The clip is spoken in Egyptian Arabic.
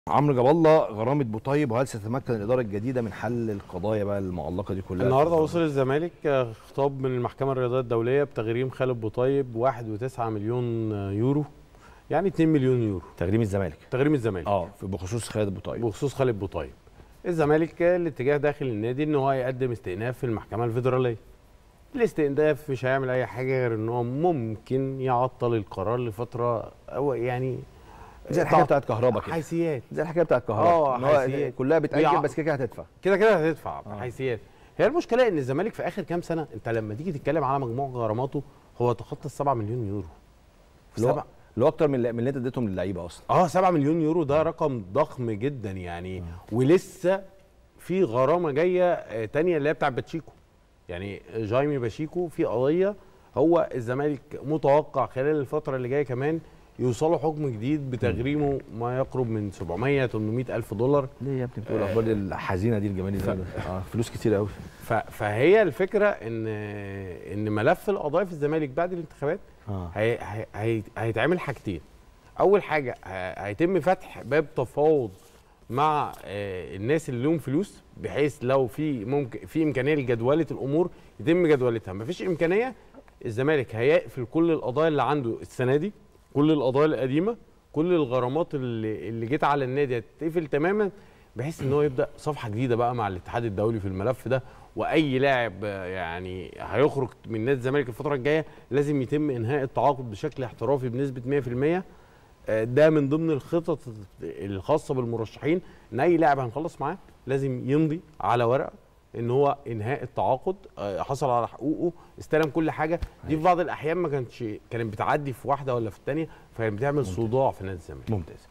عمرو جاب الله غرامه بوطيب وهل ستتمكن الاداره الجديده من حل القضايا بقى المعلقه دي كلها النهارده وصل الزمالك آه، خطاب من المحكمه الرياضيه الدوليه بتغريم خالد بوطيب 1.9 مليون يورو يعني 2 مليون يورو تغريم الزمالك تغريم الزمالك اه في بخصوص خالد بوطيب بخصوص خالد بوطيب الزمالك الاتجاه داخل النادي ان هو يقدم استئناف في المحكمه الفيدراليه الاستئناف مش هيعمل اي حاجه غير ان هو ممكن يعطل القرار لفتره او يعني زي الحكايه بتاعت كهرباء كده حيثيات زي الحكايه بتاعت كهرباء اه، إن هو حيثيات. كلها بتاجل ويع- بس كده كده هتدفع كده كده هتدفع آه. حيثيات هي المشكله ان الزمالك في اخر كام سنه انت لما تيجي تتكلم على مجموع غراماته هو تخطى ال 7 مليون يورو اللي هو سبعة- اللي هو اكتر من اللي من اللي انت اديتهم للعيبه اصلا اه 7 مليون يورو ده رقم ضخم جدا يعني ولسه في غرامه جايه آه، تانية اللي هي بتاع باتشيكو يعني جايمي باتشيكو في قضيه هو الزمالك متوقع خلال الفتره اللي جايه كمان يوصلوا حكم جديد بتغريمه ما يقرب من 700 800 الف دولار ليه يا ابني بتقول الاخبار دي الحزينه دي الجماليه دي اه فلوس كتير قوي ف- فهي الفكره ان ان ملف القضايا في الزمالك بعد الانتخابات اه هي هي هي هيتعمل حاجتين اول حاجه ه- هيتم فتح باب تفاوض مع آه، الناس اللي لهم فلوس بحيث لو في ممكن في امكانيه لجدوله الامور يتم جدولتها مفيش امكانيه الزمالك هيقفل كل القضايا اللي عنده السنه دي كل القضايا القديمه كل الغرامات اللي اللي جت على النادي هتتقفل تماما بحيث ان هو يبدا صفحه جديده بقى مع الاتحاد الدولي في الملف ده واي لاعب آه، يعني هيخرج من نادي الزمالك الفتره الجايه لازم يتم انهاء التعاقد بشكل احترافي بنسبه 100% آه، ده من ضمن الخطط الخاصه بالمرشحين ان اي لاعب هنخلص معاه لازم يمضي على ورقه ان هو انهاء التعاقد آه، حصل على حقوقه استلم كل حاجه دي في بعض الاحيان ما كانتش كانت بتعدي في واحده ولا في الثانيه فكانت بتعمل صداع في نادي الزمالك ممتاز